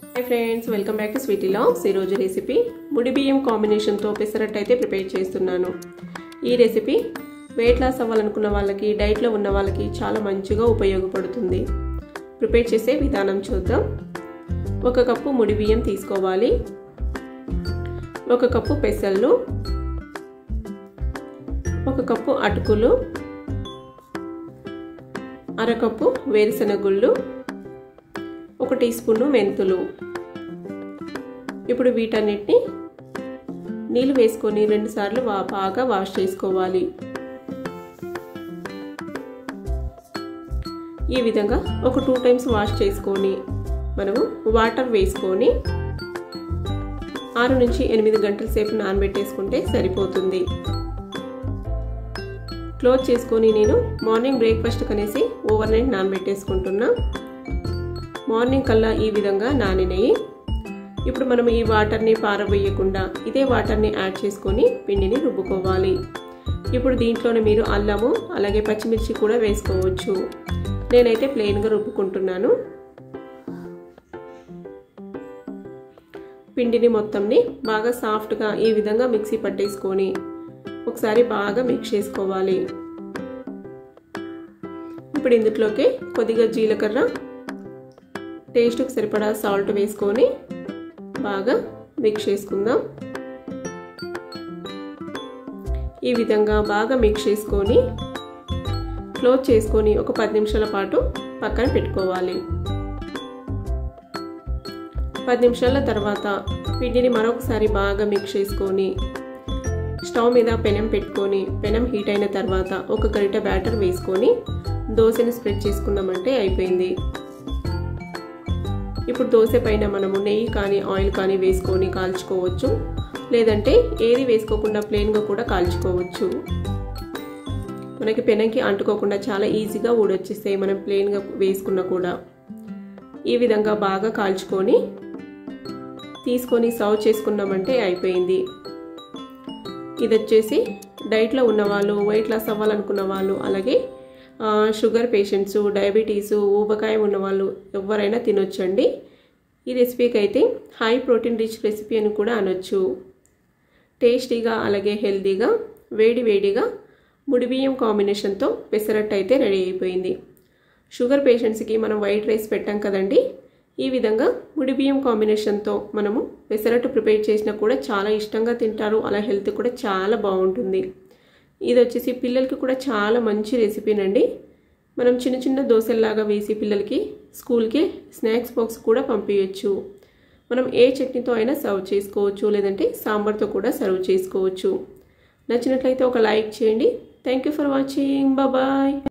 hi friends welcome back to sweety logs ఈరోజు recipe ముడి బియ్యం కాంబినేషన్తో పెసరట్టు అయితే ప్రిపేర్ చేస్తున్నాను ఈ రెసిపీ వెయిట్ లాస్ అవ్వాలనుకున్న వాళ్ళకి డైట్లో ఉన్న వాళ్ళకి చాలా మంచిగా ఉపయోగపడుతుంది ప్రిపేర్ చేసే విధానం చూద్దాం ఒక కప్పు ముడి బియ్యం తీసుకోవాలి ఒక కప్పు పెసళ్ళు ఒక కప్పు అటుకులు అరకప్పు వేరుశనగుళ్ళు ఒక టీ స్పూను మెంతులు ఇప్పుడు వీటన్నిటిని నీళ్ళు వేసుకొని రెండుసార్లు వా బాగా వాష్ చేసుకోవాలి ఈ విధంగా ఒక టూ టైమ్స్ వాష్ చేసుకొని మనము వాటర్ వేసుకొని ఆరు నుంచి ఎనిమిది గంటల సేపు నానబెట్టేసుకుంటే సరిపోతుంది క్లోజ్ చేసుకొని నేను మార్నింగ్ బ్రేక్ఫాస్ట్ కనేసి ఓవర్ నైట్ నానబెట్టేసుకుంటున్నా మార్నింగ్ కల్లా ఈ విధంగా నానినయి ఇప్పుడు మనం ఈ వాటర్ని పారబోయకుండా ఇదే వాటర్ని యాడ్ చేసుకొని పిండిని రుబ్బుకోవాలి ఇప్పుడు దీంట్లోనే మీరు అల్లము అలాగే పచ్చిమిర్చి కూడా వేసుకోవచ్చు నేనైతే ప్లెయిన్గా రుబ్బుకుంటున్నాను పిండిని మొత్తంని బాగా సాఫ్ట్గా ఈ విధంగా మిక్సీ పట్టేసుకొని ఒకసారి బాగా మిక్స్ చేసుకోవాలి ఇప్పుడు ఇందులోకి కొద్దిగా జీలకర్ర టేస్ట్కి సరిపడా సాల్ట్ వేసుకొని బాగా మిక్స్ చేసుకుందాం ఈ విధంగా బాగా మిక్స్ చేసుకొని క్లోజ్ చేసుకొని ఒక పది నిమిషాల పాటు పక్కన పెట్టుకోవాలి పది నిమిషాల తర్వాత పిండిని మరొకసారి బాగా మిక్స్ చేసుకొని స్టవ్ మీద పెనం పెట్టుకొని పెనం హీట్ అయిన తర్వాత ఒక గరిట బ్యాటర్ వేసుకొని దోశని స్ప్రెడ్ చేసుకున్నామంటే అయిపోయింది ఇప్పుడు దోశ పైన మనము నెయ్యి కానీ ఆయిల్ కానీ వేసుకొని కాల్చుకోవచ్చు లేదంటే ఏది వేసుకోకుండా ప్లెయిన్గా కూడా కాల్చుకోవచ్చు మనకి పెనంకి అంటుకోకుండా చాలా ఈజీగా ఊడొచ్చేస్తాయి మనం ప్లెయిన్గా వేసుకున్నా కూడా ఈ విధంగా బాగా కాల్చుకొని తీసుకొని సర్వ్ చేసుకున్నామంటే అయిపోయింది ఇది వచ్చేసి డైట్లో ఉన్నవాళ్ళు వెయిట్ లాస్ అవ్వాలనుకున్న వాళ్ళు అలాగే షుగర్ పేషెంట్స్ డయాబెటీసు ఊబకాయ ఉన్నవాళ్ళు ఎవరైనా తినొచ్చండి ఈ రెసిపీకి అయితే హై ప్రోటీన్ రిచ్ రెసిపీ అని కూడా అనొచ్చు టేస్టీగా అలాగే హెల్తీగా వేడి వేడిగా ముడిబియ్యం కాంబినేషన్తో పెసరట్టు అయితే రెడీ అయిపోయింది షుగర్ పేషెంట్స్కి మనం వైట్ రైస్ పెట్టాం కదండి ఈ విధంగా ముడిబియ్యం కాంబినేషన్తో మనము పెసరట్టు ప్రిపేర్ చేసినా కూడా చాలా ఇష్టంగా తింటారు అలా హెల్త్ కూడా చాలా బాగుంటుంది ఇది వచ్చేసి పిల్లలకి కూడా చాలా మంచి రెసిపీనండి మనం చిన్న చిన్న దోశల్లాగా వేసి పిల్లలకి స్కూల్కి స్నాక్స్ బాక్స్ కూడా పంపించవచ్చు మనం ఏ చట్నీతో అయినా సర్వ్ చేసుకోవచ్చు లేదంటే సాంబార్తో కూడా సర్వ్ చేసుకోవచ్చు నచ్చినట్లయితే ఒక లైక్ చేయండి thank you for watching bye